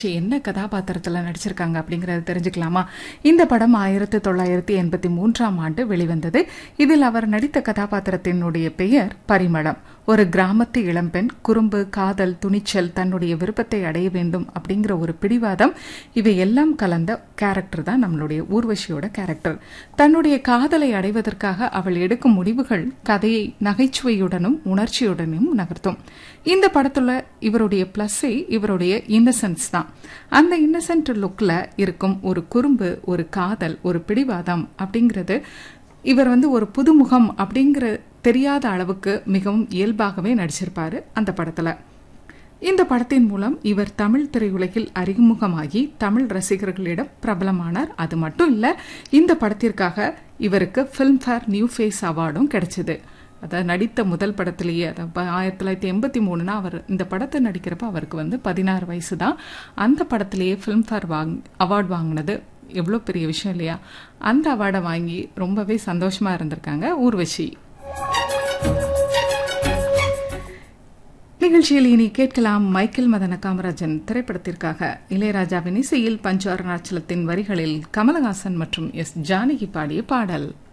என்ன கதாபாத்திரத்தில் நடிச்சிருக்காங்க அப்படிங்கறத தெரிஞ்சுக்கலாமா இந்த படம் ஆயிரத்தி தொள்ளாயிரத்தி எண்பத்தி மூன்றாம் ஆண்டு வெளிவந்தது இதில் அவர் நடித்த கதாபாத்திரத்தினுடைய பெயர் பரிமளம் ஒரு கிராமத்து இளம்பெண் குறும்பு காதல் துணிச்சல் தன்னுடைய விருப்பத்தை அடைய வேண்டும் அப்படிங்கிற ஒரு பிடிவாதம் இவை எல்லாம் கலந்த கேரக்டர் தான் நம்மளுடைய ஊர்வசியோட கேரக்டர் தன்னுடைய காதலை அடைவதற்காக அவள் எடுக்கும் முடிவுகள் கதையை நகைச்சுவையுடனும் உணர்ச்சியுடனும் நகர்த்தும் இந்த படத்துல இவருடைய பிளஸ்ஸை இவருடைய இன்னசென்ஸ் தான் அந்த இன்னசென்ட் லுக்ல இருக்கும் ஒரு குறும்பு ஒரு காதல் ஒரு பிடிவாதம் அப்படிங்கிறது இவர் வந்து ஒரு புதுமுகம் அப்படிங்கிற தெரியாத அளவுக்கு மிகவும் இயல்பாகவே நடிச்சிருப்பாரு அந்த படத்துல இந்த படத்தின் மூலம் இவர் தமிழ் திரையுலகில் அறிமுகமாகி தமிழ் ரசிகர்களிடம் பிரபலமானார் அது மட்டும் இல்ல இந்த படத்திற்காக இவருக்கு ஃபிலிம்ஃபேர் நியூ ஃபேஸ் அவார்டும் கிடைச்சது அதாவது நடித்த முதல் படத்திலேயே அதாவது ஆயிரத்தி தொள்ளாயிரத்தி எண்பத்தி மூணுனா அவர் இந்த படத்தை நடிக்கிறப்ப அவருக்கு வந்து பதினாறு வயசு தான் அந்த படத்திலேயே ஃபிலிம்ஃபேர் வாங் அவார்டு வாங்கினது எவ்வளோ பெரிய விஷயம் இல்லையா அந்த அவார்டை வாங்கி ரொம்பவே சந்தோஷமா இருந்திருக்காங்க ஊர்வசி நிகழ்ச்சியில் இனி கேட்கலாம் மைக்கேல் மதன காமராஜன் திரைப்படத்திற்காக இளையராஜாவின் இசையில் பஞ்சு அருணாச்சலத்தின் வரிகளில் கமலஹாசன் மற்றும் எஸ் ஜானகி பாடிய பாடல்